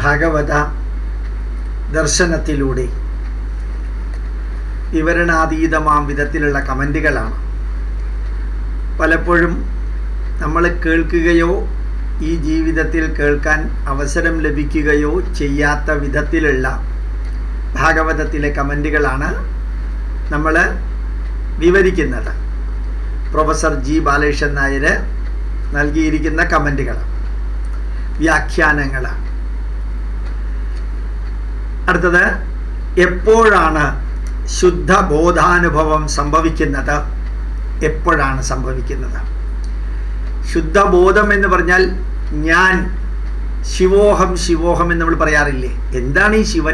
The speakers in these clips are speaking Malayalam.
ഭാഗവത ദർശനത്തിലൂടെ വിവരണാതീതമാം വിധത്തിലുള്ള കമൻറ്റുകളാണ് പലപ്പോഴും നമ്മൾ കേൾക്കുകയോ ഈ ജീവിതത്തിൽ കേൾക്കാൻ അവസരം ലഭിക്കുകയോ ചെയ്യാത്ത വിധത്തിലുള്ള ഭാഗവതത്തിലെ കമൻറ്റുകളാണ് നമ്മൾ വിവരിക്കുന്നത് പ്രൊഫസർ ജി ബാലകൃഷ്ണൻ നായർ നൽകിയിരിക്കുന്ന കമൻറ്റുകൾ വ്യാഖ്യാനങ്ങൾ അടുത്തത് എപ്പോഴാണ് ശുദ്ധ ബോധാനുഭവം സംഭവിക്കുന്നത് എപ്പോഴാണ് സംഭവിക്കുന്നത് ശുദ്ധബോധം എന്ന് പറഞ്ഞാൽ ഞാൻ ശിവോഹം ശിവോഹം എന്ന് നമ്മൾ പറയാറില്ലേ എന്താണ് ഈ ശിവൻ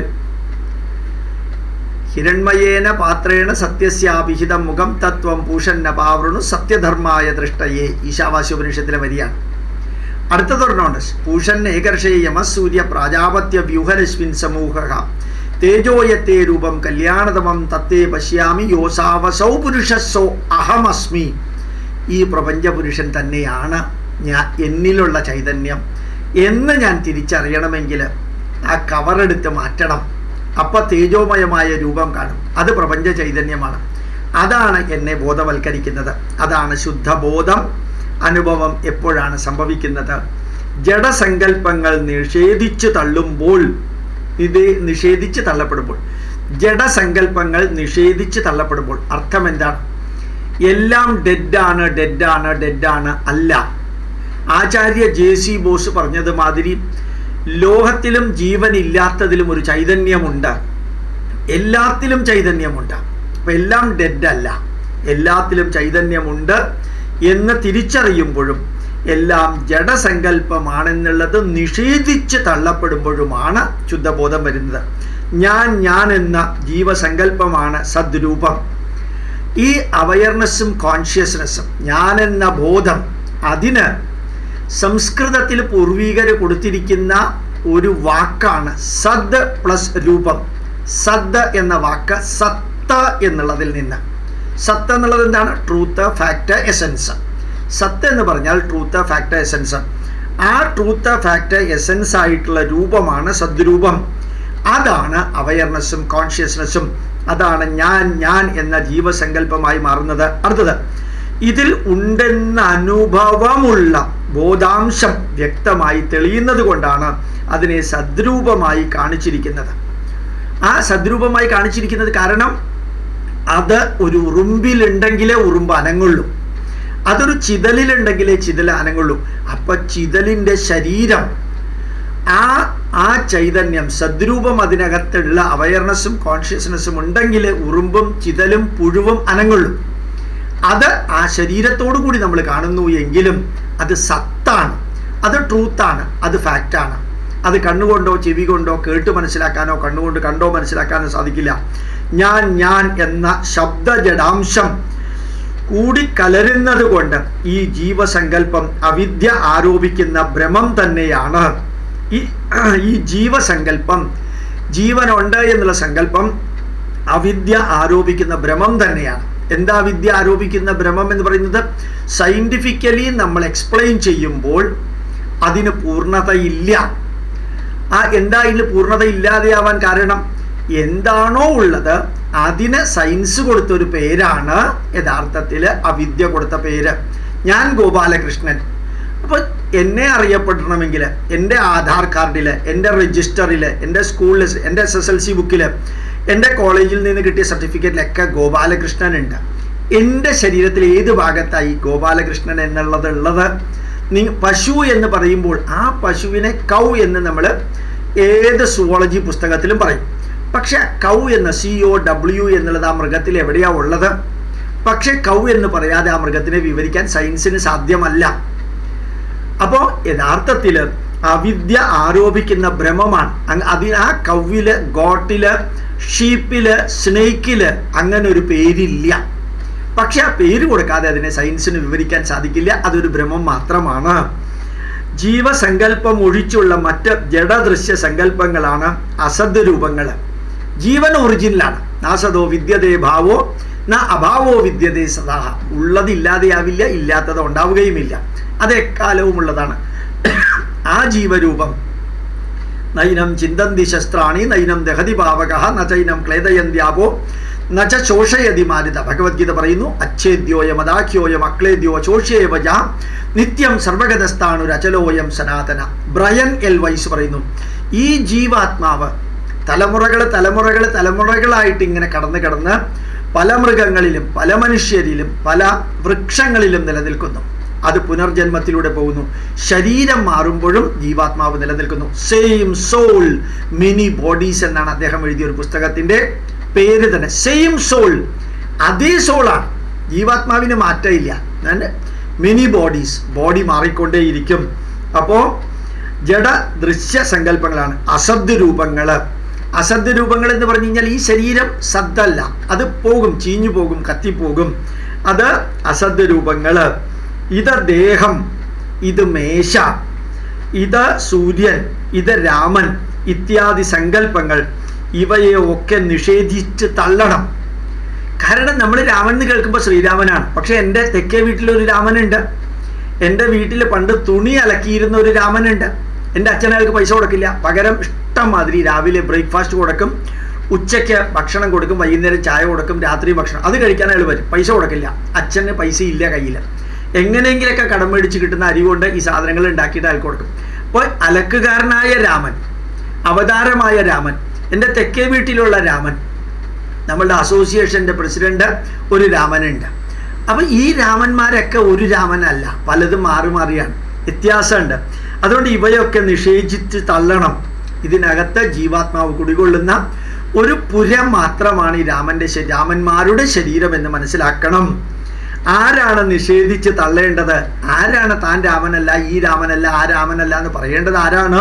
ഹിരൺമയേന പാത്രേണ സത്യസ്യാഭിഹിതം മുഖം തത്വം പൂഷന്ന പാവൃണു സത്യധർമായ ദൃഷ്ടയെ ഈശാവാസ്യോപനിഷത്തിലെ വരിയാണ് അടുത്തതൊരെണ്ണമുണ്ട് പൂഷൻ ഏകർഷേയമ സൂര്യ പ്രാജാപത്യ വ്യൂഹരശ്മിൻ സമൂഹ തേജോയത്തെ രൂപം കല്യാണതമം തത്തേ പശ്യാമി യോസാവസൗ പുരുഷസോ അഹമസ്മി ഈ പ്രപഞ്ചപുരുഷൻ തന്നെയാണ് ഞാൻ എന്നിലുള്ള ചൈതന്യം എന്ന് ഞാൻ തിരിച്ചറിയണമെങ്കിൽ ആ കവറെടുത്ത് മാറ്റണം അപ്പം തേജോമയമായ രൂപം കാണും അത് പ്രപഞ്ച ചൈതന്യമാണ് അതാണ് എന്നെ ബോധവൽക്കരിക്കുന്നത് അതാണ് ശുദ്ധബോധം അനുഭവം എപ്പോഴാണ് സംഭവിക്കുന്നത് ജഡസങ്കല്പങ്ങൾ നിഷേധിച്ചു തള്ളുമ്പോൾ ഇത് നിഷേധിച്ച് തള്ളപ്പെടുമ്പോൾ ജഡസങ്കല്പങ്ങൾ നിഷേധിച്ച് തള്ളപ്പെടുമ്പോൾ അർത്ഥം എന്താണ് എല്ലാം ഡെഡാണ് ഡെഡാണ് ഡെഡാണ് അല്ല ആചാര്യ ജെ സി ബോസ് പറഞ്ഞത് മാതിരി ലോകത്തിലും ജീവനില്ലാത്തതിലും ഒരു ചൈതന്യമുണ്ട് എല്ലാത്തിലും ചൈതന്യമുണ്ട് അപ്പം എല്ലാം ഡെഡ് അല്ല എല്ലാത്തിലും ചൈതന്യമുണ്ട് എന്ന് തിരിച്ചറിയുമ്പോഴും എല്ലാം ജഡസങ്കല്പമാണെന്നുള്ളത് നിഷേധിച്ച് തള്ളപ്പെടുമ്പോഴുമാണ് ശുദ്ധബോധം വരുന്നത് ഞാൻ ഞാൻ എന്ന ജീവസങ്കല്പമാണ് സദ്രൂപം ഈ അവയർനെസ്സും കോൺഷ്യസ്നെസ്സും ഞാൻ എന്ന ബോധം അതിന് സംസ്കൃതത്തിൽ പൂർവീകർ കൊടുത്തിരിക്കുന്ന ഒരു വാക്കാണ് സദ് പ്ലസ് രൂപം സദ് എന്ന വാക്ക് സത്ത എന്നുള്ളതിൽ നിന്ന് സത്ത് എന്നുള്ളത് എന്താണ് ട്രൂത്ത് ഫാക്ട് എസൻസ് സത്ത് എന്ന് പറഞ്ഞാൽ ട്രൂത്ത് ഫാക്ട് എസൻസ് ആ ട്രൂത്ത് ഫാക്ട് എസൻസ് ആയിട്ടുള്ള രൂപമാണ് സദ്രൂപം അതാണ് അവയർനെസ്സും കോൺഷ്യസ്നെസ്സും അതാണ് ഞാൻ ഞാൻ എന്ന ജീവസങ്കല്പമായി മാറുന്നത് അടുത്തത് ഇതിൽ ഉണ്ടെന്ന അനുഭവമുള്ള ബോധാംശം വ്യക്തമായി തെളിയുന്നത് കൊണ്ടാണ് അതിനെ സദ്രൂപമായി കാണിച്ചിരിക്കുന്നത് ആ സദ്രൂപമായി കാണിച്ചിരിക്കുന്നത് കാരണം അത് ഒരു ഉറുമ്പിലുണ്ടെങ്കിലേ ഉറുമ്പ് അനങ്ങുള്ളൂ അതൊരു ചിതലിലുണ്ടെങ്കിലേ ചിതൽ അനങ്ങുള്ളൂ അപ്പൊ ചിതലിൻ്റെ ശരീരം ആ ആ ചൈതന്യം സദ്രൂപം അതിനകത്തുള്ള അവയർനെസ്സും കോൺഷ്യസ്നെസ്സും ഉണ്ടെങ്കിൽ ഉറുമ്പും ചിതലും പുഴുവും അനങ്ങുള്ളൂ അത് ആ ശരീരത്തോടു കൂടി നമ്മൾ കാണുന്നു എങ്കിലും അത് സത്താണ് അത് ട്രൂത്താണ് അത് ഫാക്റ്റാണ് അത് കണ്ണുകൊണ്ടോ ചെവി കൊണ്ടോ കേട്ട് മനസ്സിലാക്കാനോ കണ്ണുകൊണ്ട് കണ്ടോ മനസ്സിലാക്കാനോ സാധിക്കില്ല ഞാൻ ഞാൻ എന്ന ശബ്ദ ജഡാംശം കൂടിക്കലരുന്നത് കൊണ്ട് ഈ ജീവസങ്കല്പം അവിദ്യ ആരോപിക്കുന്ന ഭ്രമം തന്നെയാണ് ഈ ഈ ജീവസങ്കല്പം ജീവനുണ്ട് എന്നുള്ള സങ്കല്പം അവിദ്യ ആരോപിക്കുന്ന ഭ്രമം തന്നെയാണ് എന്താ വിദ്യ ആരോപിക്കുന്ന ഭ്രമം എന്ന് പറയുന്നത് സയൻറ്റിഫിക്കലി നമ്മൾ എക്സ്പ്ലെയിൻ ചെയ്യുമ്പോൾ അതിന് പൂർണ്ണതയില്ല ആ എന്താ ഇതിന് പൂർണ്ണത ഇല്ലാതെയാവാൻ കാരണം എന്താണോ ഉള്ളത് അതിന് സയൻസ് കൊടുത്തൊരു പേരാണ് യഥാർത്ഥത്തിൽ അവിദ്യ കൊടുത്ത പേര് ഞാൻ ഗോപാലകൃഷ്ണൻ അപ്പോൾ എന്നെ അറിയപ്പെടണമെങ്കിൽ എൻ്റെ ആധാർ കാർഡിൽ എൻ്റെ രജിസ്റ്ററിൽ എൻ്റെ സ്കൂളിൽ എൻ്റെ എസ് എസ് എൽ സി ബുക്കിൽ എൻ്റെ കോളേജിൽ നിന്ന് കിട്ടിയ സർട്ടിഫിക്കറ്റിലൊക്കെ ഗോപാലകൃഷ്ണൻ ഉണ്ട് എൻ്റെ ശരീരത്തിൽ ഏത് ഭാഗത്തായി ഗോപാലകൃഷ്ണൻ എന്നുള്ളത് ഉള്ളത് നി പശു എന്ന് പറയുമ്പോൾ ആ പശുവിനെ കൗ എന്ന് നമ്മൾ ഏത് സുവോളജി പുസ്തകത്തിലും പറയും പക്ഷെ കൗ എന്ന സി ഒ ഡബ്ല്യു എന്നുള്ളത് ആ മൃഗത്തിൽ എവിടെയാ ഉള്ളത് പക്ഷെ കൗ എന്ന് പറയാതെ ആ മൃഗത്തിനെ വിവരിക്കാൻ സയൻസിന് സാധ്യമല്ല അപ്പോൾ യഥാർത്ഥത്തിൽ അവിദ്യ ആരോപിക്കുന്ന ഭ്രമമാണ് അതിന് ആ കൗവില് ഗോട്ടില് ഷീപ്പില് സ്നേക്കില് അങ്ങനെ ഒരു പേരില്ല പക്ഷെ ആ പേര് കൊടുക്കാതെ അതിനെ സയൻസിന് വിവരിക്കാൻ സാധിക്കില്ല അതൊരു ഭ്രമം മാത്രമാണ് ജീവസങ്കല്പം ഒഴിച്ചുള്ള മറ്റ് ജഡദൃശ്യ സങ്കല്പങ്ങളാണ് അസദ് രൂപങ്ങൾ ജീവൻ ഒറിജിനലാണ് നാസതോ വിദ്യതേ ഭാവോ ന അഭാവോ വിദ്യതേ സദാ ഉള്ളതില്ലാതെയാവില്ല ഇല്ലാത്തത് ഉണ്ടാവുകയുമില്ല അത് എക്കാലവും ഉള്ളതാണ് ആ ജീവരൂപം നൈനം ചിന്തന്തി ശസ്ത്രാണി നൈനം ദഹതി പാവക ന ചൈനം ക്ലേദയന്ത്യാപോ ന ച ശോഷയതി മാരുത ഭഗവത്ഗീത പറയുന്നു അച്ഛേദ്യോയം അദാഖ്യോയം അക്ലേദ്യോ ശോഷ്യേവജ നിത്യം സർവഗതസ്ഥാണുരചലോയം സനാതന ബ്രയൻ എൽ വൈസ് പറയുന്നു ഈ ജീവാത്മാവ് തലമുറകൾ തലമുറകൾ തലമുറകളായിട്ട് ഇങ്ങനെ കടന്ന് കടന്ന് പല മൃഗങ്ങളിലും പല മനുഷ്യരിലും പല വൃക്ഷങ്ങളിലും നിലനിൽക്കുന്നു അത് പുനർജന്മത്തിലൂടെ പോകുന്നു ശരീരം മാറുമ്പോഴും ജീവാത്മാവ് നിലനിൽക്കുന്നു സെയിം സോൾ മിനി ബോഡീസ് എന്നാണ് അദ്ദേഹം എഴുതിയ ഒരു പുസ്തകത്തിന്റെ പേര് തന്നെ സെയിം സോൾ അതേ സോളാണ് ജീവാത്മാവിന് മാറ്റമില്ല മിനി ബോഡീസ് ബോഡി മാറിക്കൊണ്ടേയിരിക്കും അപ്പോൾ ജഡ ദൃശ്യ സങ്കല്പങ്ങളാണ് അസദ് രൂപങ്ങൾ അസദ് രൂപങ്ങൾ എന്ന് പറഞ്ഞു കഴിഞ്ഞാൽ ഈ ശരീരം സദ്ദല്ല അത് പോകും ചീഞ്ഞു പോകും കത്തിപ്പോകും അത് അസദ് രൂപങ്ങൾ ഇത് ദേഹം ഇത് മേശ ഇത് സൂര്യൻ ഇത് രാമൻ ഇത്യാദി സങ്കല്പങ്ങൾ ഇവയെ ഒക്കെ നിഷേധിച്ച് തള്ളണം കാരണം നമ്മൾ രാമൻ എന്ന് കേൾക്കുമ്പോൾ ശ്രീരാമനാണ് പക്ഷെ എൻ്റെ തെക്കേ വീട്ടിലൊരു രാമനുണ്ട് എൻ്റെ വീട്ടിൽ പണ്ട് തുണി അലക്കിയിരുന്ന ഒരു രാമനുണ്ട് എൻ്റെ അച്ഛൻ അയാൾക്ക് പൈസ കൊടുക്കില്ല പകരം ഇഷ്ടം മാതിരി രാവിലെ ബ്രേക്ക്ഫാസ്റ്റ് കൊടുക്കും ഉച്ചയ്ക്ക് ഭക്ഷണം കൊടുക്കും വൈകുന്നേരം ചായ കൊടുക്കും രാത്രി ഭക്ഷണം അത് കഴിക്കാൻ അയാൾ വരും പൈസ കൊടുക്കില്ല അച്ഛന് പൈസ ഇല്ല കയ്യിൽ എങ്ങനെയെങ്കിലൊക്കെ കടം മേടിച്ച് കിട്ടുന്ന അരി കൊണ്ട് ഈ സാധനങ്ങൾ ഉണ്ടാക്കിയിട്ട് അയാൾക്ക് കൊടുക്കും അപ്പോൾ അലക്കുകാരനായ രാമൻ അവതാരമായ രാമൻ എൻ്റെ തെക്കേ വീട്ടിലുള്ള രാമൻ നമ്മളുടെ അസോസിയേഷൻ്റെ പ്രസിഡന്റ് ഒരു രാമനുണ്ട് അപ്പം ഈ രാമന്മാരൊക്കെ ഒരു രാമനല്ല പലതും മാറി മാറിയാണ് വ്യത്യാസമുണ്ട് അതുകൊണ്ട് ഇവയൊക്കെ നിഷേധിച്ച് തള്ളണം ഇതിനകത്ത് ജീവാത്മാവ് കുടികൊള്ളുന്ന ഒരു പുരം മാത്രമാണ് ഈ രാമന്റെ ശ- രാമന്മാരുടെ ശരീരം എന്ന് മനസ്സിലാക്കണം ആരാണ് നിഷേധിച്ച് തള്ളേണ്ടത് ആരാണ് താൻ രാമനല്ല ഈ രാമനല്ല ആ രാമനല്ല എന്ന് പറയേണ്ടത് ആരാണ്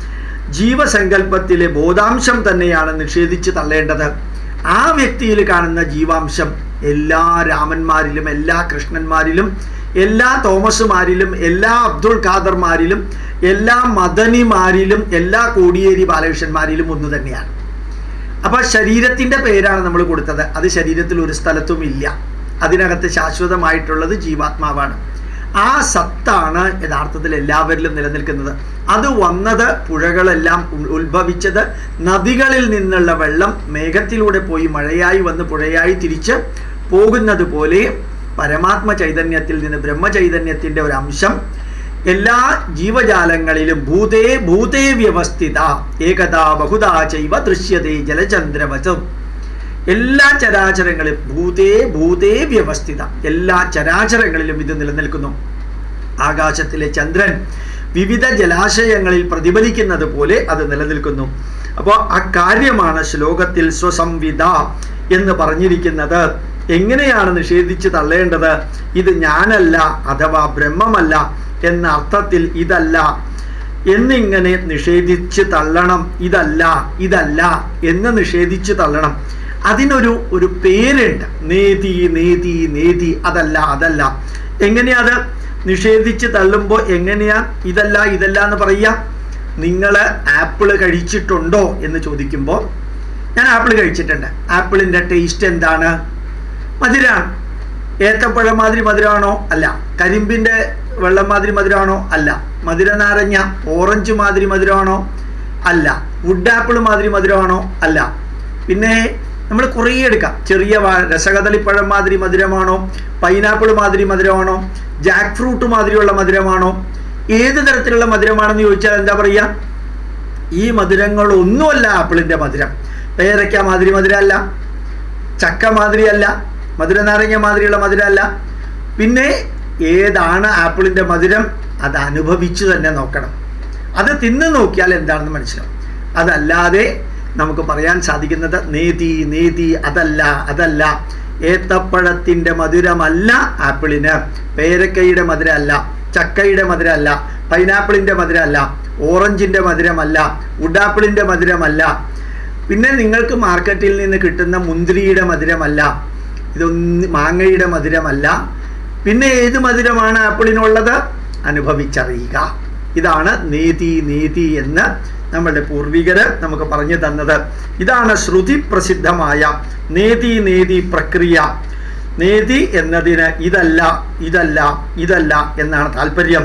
ജീവസങ്കല്പത്തിലെ ബോധാംശം തന്നെയാണ് നിഷേധിച്ച് തള്ളേണ്ടത് ആ വ്യക്തിയിൽ കാണുന്ന ജീവാംശം എല്ലാ രാമന്മാരിലും എല്ലാ കൃഷ്ണന്മാരിലും എല്ലാ തോമസുമാരിലും എല്ലാ അബ്ദുൾ ഖാദർമാരിലും എല്ലാ മദനിമാരിലും എല്ലാ കോടിയേരി ബാലകൃഷ്ണന്മാരിലും ഒന്ന് തന്നെയാണ് അപ്പൊ ശരീരത്തിന്റെ പേരാണ് നമ്മൾ കൊടുത്തത് അത് ശരീരത്തിൽ ഒരു സ്ഥലത്തും ഇല്ല അതിനകത്ത് ശാശ്വതമായിട്ടുള്ളത് ജീവാത്മാവാണ് ആ സത്താണ് യഥാർത്ഥത്തിൽ എല്ലാവരിലും നിലനിൽക്കുന്നത് അത് വന്നത് പുഴകളെല്ലാം ഉ- ഉത്ഭവിച്ചത് നദികളിൽ നിന്നുള്ള വെള്ളം മേഘത്തിലൂടെ പോയി മഴയായി വന്ന് പുഴയായി തിരിച്ച് പോകുന്നത് പോലെ പരമാത്മ ചൈതന്യത്തിൽ നിന്ന് ബ്രഹ്മചൈതന്യത്തിന്റെ ഒരു അംശം എല്ലാ ജീവജാലങ്ങളിലും ഭൂതേ ഭൂതേ വ്യവസ്ഥിത ഏകതാ ബഹുതാ ചൈവ ദൃശ്യതേ ജലചന്ദ്രവചം എല്ലാ ചരാചരങ്ങളും ഭൂതേ ഭൂതേ വ്യവസ്ഥിത എല്ലാ ചരാചരങ്ങളിലും ഇത് നിലനിൽക്കുന്നു ആകാശത്തിലെ ചന്ദ്രൻ വിവിധ ജലാശയങ്ങളിൽ പ്രതിഫലിക്കുന്നത് പോലെ അത് നിലനിൽക്കുന്നു അപ്പോൾ ആ കാര്യമാണ് ശ്ലോകത്തിൽ സ്വസംവിധ എന്ന് പറഞ്ഞിരിക്കുന്നത് എങ്ങനെയാണ് നിഷേധിച്ച് തള്ളേണ്ടത് ഇത് ഞാനല്ല അഥവാ ബ്രഹ്മമല്ല എന്ന അർത്ഥത്തിൽ ഇതല്ല എന്നിങ്ങനെ നിഷേധിച്ച് തള്ളണം ഇതല്ല ഇതല്ല എന്ന് നിഷേധിച്ച് തള്ളണം അതിനൊരു ഒരു പേരുണ്ട് നേതി നേതി നേതി അതല്ല അതല്ല എങ്ങനെയാ അത് നിഷേധിച്ച് തള്ളുമ്പോൾ എങ്ങനെയാ ഇതല്ല ഇതല്ല എന്ന് പറയുക നിങ്ങൾ ആപ്പിള് കഴിച്ചിട്ടുണ്ടോ എന്ന് ചോദിക്കുമ്പോൾ ഞാൻ ആപ്പിൾ കഴിച്ചിട്ടുണ്ട് ആപ്പിളിൻ്റെ ടേസ്റ്റ് എന്താണ് മധുരമാണ് ഏത്തപ്പഴം മാതിരി മധുരമാണോ അല്ല കരിമ്പിൻ്റെ വെള്ളം മാതിരി മധുരമാണോ അല്ല മധുര നാരങ്ങ ഓറഞ്ച് മാതിരി മധുരമാണോ അല്ല വുഡ് ആപ്പിൾ മാതിരി മധുരമാണോ അല്ല പിന്നെ നമ്മൾ കുറേ എടുക്കാം ചെറിയ വാ- രസകദളിപ്പഴം മാതിരി മധുരമാണോ പൈനാപ്പിൾ മാതിരി മധുരമാണോ ജാക്ക് ഫ്രൂട്ട് മാതിരിയുള്ള മധുരമാണോ ഏത് തരത്തിലുള്ള മധുരമാണെന്ന് ചോദിച്ചാൽ എന്താ പറയുക ഈ മധുരങ്ങളൊന്നുമല്ല ആപ്പിളിൻ്റെ മധുരം പേരയ്ക്ക മാതിരി മധുരമല്ല ചക്ക മാതിരിയല്ല മധുരനാരങ്ങ മാതിരിയുള്ള മധുരമല്ല പിന്നെ ഏതാണ് ആപ്പിളിൻ്റെ മധുരം അത് അനുഭവിച്ചു തന്നെ നോക്കണം അത് തിന്ന് നോക്കിയാൽ എന്താണെന്ന് മനസ്സിലാവും അതല്ലാതെ നമുക്ക് പറയാൻ സാധിക്കുന്നത് നേതി നേതി അതല്ല അതല്ല ഏത്തപ്പഴത്തിൻ്റെ മധുരമല്ല ആപ്പിളിന് പേരക്കയുടെ മധുരമല്ല ചക്കയുടെ മധുരമല്ല പൈനാപ്പിളിൻ്റെ മധുരമല്ല ഓറഞ്ചിൻ്റെ മധുരമല്ല ഉഡാപ്പിളിൻ്റെ മധുരമല്ല പിന്നെ നിങ്ങൾക്ക് മാർക്കറ്റിൽ നിന്ന് കിട്ടുന്ന മുന്തിരിയുടെ മധുരമല്ല ഇതൊന്ന് മാങ്ങയുടെ മധുരമല്ല പിന്നെ ഏത് മധുരമാണ് ആപ്പിളിനുള്ളത് അനുഭവിച്ചറിയുക ഇതാണ് നീതി നീതി എന്ന് നമ്മളുടെ പൂർവികര് നമുക്ക് പറഞ്ഞു തന്നത് ഇതാണ് ശ്രുതി പ്രസിദ്ധമായ നേതി നേതി പ്രക്രിയ നേതി എന്നതിന് ഇതല്ല ഇതല്ല ഇതല്ല എന്നാണ് താല്പര്യം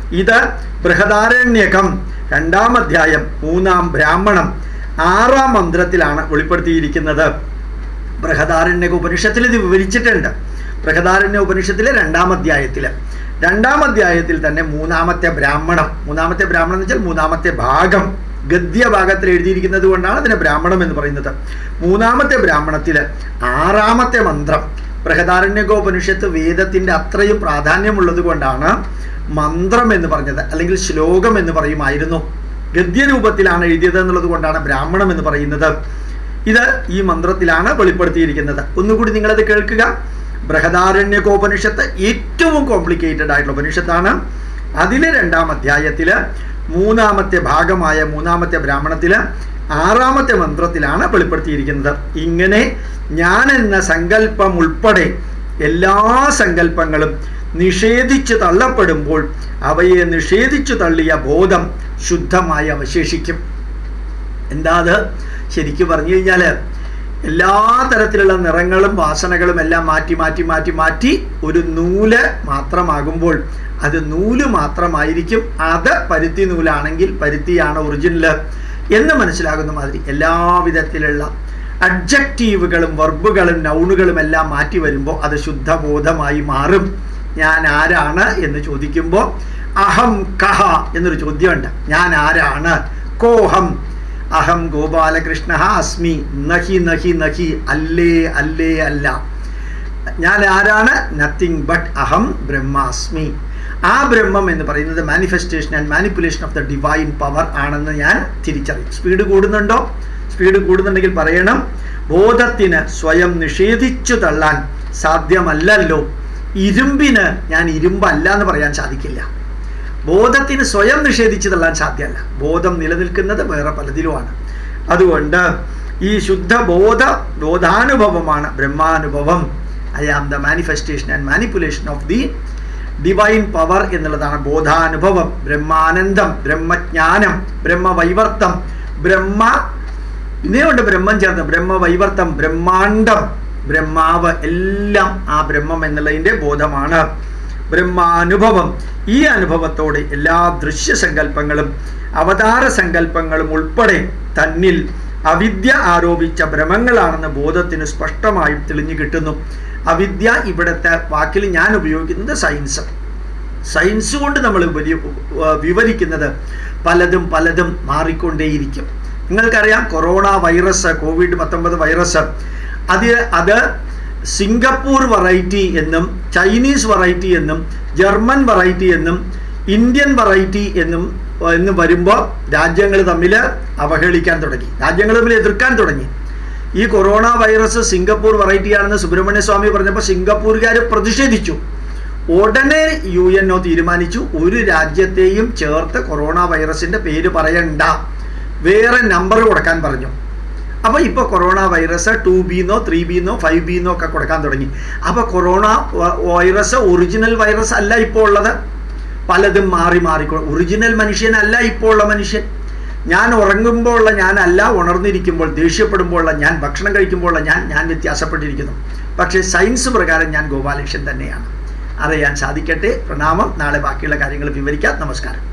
ഇത് ബൃഹദാരണ്യകം രണ്ടാം അധ്യായം മൂന്നാം ബ്രാഹ്മണം ആറാം മന്ത്രത്തിലാണ് വെളിപ്പെടുത്തിയിരിക്കുന്നത് ബൃഹദാരണ്യക ഉപനിഷത്തിൽ ഇത് വിവരിച്ചിട്ടുണ്ട് ബൃഹദാരണ്യ ഉപനിഷത്തിലെ രണ്ടാം അധ്യായത്തിൽ രണ്ടാം അധ്യായത്തിൽ തന്നെ മൂന്നാമത്തെ ബ്രാഹ്മണം മൂന്നാമത്തെ ബ്രാഹ്മണം എന്ന് വെച്ചാൽ മൂന്നാമത്തെ ഭാഗം ഗദ്യ ഭാഗത്തിൽ എഴുതിയിരിക്കുന്നത് കൊണ്ടാണ് അതിനെ ബ്രാഹ്മണം എന്ന് പറയുന്നത് മൂന്നാമത്തെ ബ്രാഹ്മണത്തിൽ ആറാമത്തെ മന്ത്രം ബൃഹദാരണ്യകോപനിഷത്ത് വേദത്തിൻ്റെ അത്രയും പ്രാധാന്യമുള്ളത് കൊണ്ടാണ് മന്ത്രം എന്ന് പറഞ്ഞത് അല്ലെങ്കിൽ ശ്ലോകം എന്ന് പറയുമായിരുന്നു ഗദ്യരൂപത്തിലാണ് എഴുതിയത് എന്നുള്ളത് കൊണ്ടാണ് ബ്രാഹ്മണം എന്ന് പറയുന്നത് ഇത് ഈ മന്ത്രത്തിലാണ് വെളിപ്പെടുത്തിയിരിക്കുന്നത് ഒന്നുകൂടി നിങ്ങളത് കേൾക്കുക ബൃഹദാരണ്യകോപനിഷത്ത് ഏറ്റവും കോംപ്ലിക്കേറ്റഡ് ആയിട്ടുള്ള ഉപനിഷത്താണ് അതിലെ രണ്ടാം അധ്യായത്തിൽ മൂന്നാമത്തെ ഭാഗമായ മൂന്നാമത്തെ ബ്രാഹ്മണത്തിൽ ആറാമത്തെ മന്ത്രത്തിലാണ് വെളിപ്പെടുത്തിയിരിക്കുന്നത് ഇങ്ങനെ ഞാൻ എന്ന സങ്കല്പം ഉൾപ്പെടെ എല്ലാ സങ്കല്പങ്ങളും നിഷേധിച്ചു തള്ളപ്പെടുമ്പോൾ അവയെ നിഷേധിച്ചു തള്ളിയ ബോധം ശുദ്ധമായി അവശേഷിക്കും എന്താ അത് ശരിക്കും പറഞ്ഞു കഴിഞ്ഞാൽ എല്ലാ തരത്തിലുള്ള നിറങ്ങളും വാസനകളും എല്ലാം മാറ്റി മാറ്റി മാറ്റി മാറ്റി ഒരു നൂല് മാത്രമാകുമ്പോൾ അത് നൂല് മാത്രമായിരിക്കും അത് പരുത്തി നൂലാണെങ്കിൽ പരുത്തിയാണ് ഒറിജിനൽ എന്ന് മനസ്സിലാകുന്ന മാതിരി എല്ലാ വിധത്തിലുള്ള അഡ്ജക്റ്റീവുകളും വർബുകളും നൗണുകളും എല്ലാം മാറ്റി വരുമ്പോൾ അത് ശുദ്ധബോധമായി മാറും ഞാൻ ആരാണ് എന്ന് ചോദിക്കുമ്പോൾ അഹം കഹ എന്നൊരു ചോദ്യമുണ്ട് ഞാൻ ആരാണ് കോഹം അഹം ഗോപാലകൃഷ്ണ അസ്മി നഹി നഹി നഹി അല്ലേ അല്ലേ അല്ല ഞാൻ ആരാണ് നത്തിങ് ബട്ട് അഹം ബ്രഹ്മാസ്മി ആ ബ്രഹ്മം എന്ന് പറയുന്നത് manifestation and manipulation of the divine power ആണെന്ന് ഞാൻ തിരിച്ചറിയും സ്പീഡ് കൂടുന്നുണ്ടോ സ്പീഡ് കൂടുന്നുണ്ടെങ്കിൽ പറയണം ബോധത്തിന് സ്വയം നിഷേധിച്ചു തള്ളാൻ സാധ്യമല്ലല്ലോ ഇരുമ്പിന് ഞാൻ ഇരുമ്പല്ല എന്ന് പറയാൻ സാധിക്കില്ല ബോധത്തിന് സ്വയം നിഷേധിച്ചു തള്ളാൻ സാധ്യമല്ല ബോധം നിലനിൽക്കുന്നത് വേറെ പലതിലുമാണ് അതുകൊണ്ട് ഈ ശുദ്ധ ബോധ ബോധാനുഭവമാണ് ബ്രഹ്മാനുഭവം I am the manifestation and manipulation of the divine power എന്നുള്ളതാണ് ബോധാനുഭവം ബ്രഹ്മാനന്ദം ബ്രഹ്മജ്ഞാനം ബ്രഹ്മവൈവർത്തം ബ്രഹ്മ ഇതേയുണ്ട് ബ്രഹ്മം ചേർന്ന് ബ്രഹ്മവൈവർത്തം ബ്രഹ്മാണ്ടം ബ്രഹ്മാവ് എല്ലാം ആ ബ്രഹ്മം എന്നുള്ളതിൻ്റെ ബോധമാണ് ബ്രഹ്മാനുഭവം ഈ അനുഭവത്തോടെ എല്ലാ ദൃശ്യസങ്കല്പങ്ങളും അവതാര സങ്കല്പങ്ങളും ഉൾപ്പെടെ തന്നിൽ അവിദ്യ ആരോപിച്ച ഭ്രമങ്ങളാണെന്ന് ബോധത്തിന് സ്പഷ്ടമായും തെളിഞ്ഞു കിട്ടുന്നു അവിദ്യ ഇവിടുത്തെ വാക്കിൽ ഞാൻ ഉപയോഗിക്കുന്നത് സയൻസ് സയൻസ് കൊണ്ട് നമ്മൾ ഉപരി വിവരിക്കുന്നത് പലതും പലതും മാറിക്കൊണ്ടേയിരിക്കും നിങ്ങൾക്കറിയാം കൊറോണ വൈറസ് കോവിഡ് പത്തൊമ്പത് വൈറസ് അത് അത് സിംഗപ്പൂർ വെറൈറ്റി എന്നും ചൈനീസ് വെറൈറ്റി എന്നും ജർമ്മൻ വെറൈറ്റി എന്നും ഇന്ത്യൻ വെറൈറ്റി എന്നും എന്ന് വരുമ്പോൾ രാജ്യങ്ങൾ തമ്മിൽ അവഹേളിക്കാൻ തുടങ്ങി രാജ്യങ്ങൾ തമ്മിൽ എതിർക്കാൻ തുടങ്ങി ഈ കൊറോണ വൈറസ് സിംഗപ്പൂർ വെറൈറ്റി ആണെന്ന് സുബ്രഹ്മണ്യ സ്വാമി പറഞ്ഞപ്പോൾ സിംഗപ്പൂരുകാർ പ്രതിഷേധിച്ചു ഉടനെ യു എൻ ഒ തീരുമാനിച്ചു ഒരു രാജ്യത്തെയും ചേർത്ത് കൊറോണ വൈറസിന്റെ പേര് പറയണ്ട വേറെ നമ്പർ കൊടുക്കാൻ പറഞ്ഞു അപ്പോൾ ഇപ്പോൾ കൊറോണ വൈറസ് ടു ബിന്നോ ത്രീ ബിന്നോ ഫൈവ് ബിന്നോ ഒക്കെ കൊടുക്കാൻ തുടങ്ങി അപ്പോൾ കൊറോണ വൈറസ് ഒറിജിനൽ വൈറസ് അല്ല ഇപ്പോൾ ഉള്ളത് പലതും മാറി മാറി ഒറിജിനൽ മനുഷ്യനല്ല ഇപ്പോൾ ഉള്ള മനുഷ്യൻ ഞാൻ ഉറങ്ങുമ്പോൾ ഉള്ള ഞാനല്ല ഉണർന്നിരിക്കുമ്പോൾ ദേഷ്യപ്പെടുമ്പോൾ ഉള്ള ഞാൻ ഭക്ഷണം കഴിക്കുമ്പോൾ ഉള്ള ഞാൻ ഞാൻ വ്യത്യാസപ്പെട്ടിരിക്കുന്നു പക്ഷേ സയൻസ് പ്രകാരം ഞാൻ ഗോപാലകൃഷ്ണൻ തന്നെയാണ് അറിയാൻ സാധിക്കട്ടെ പ്രണാമം നാളെ ബാക്കിയുള്ള കാര്യങ്ങൾ വിവരിക്കാം നമസ്കാരം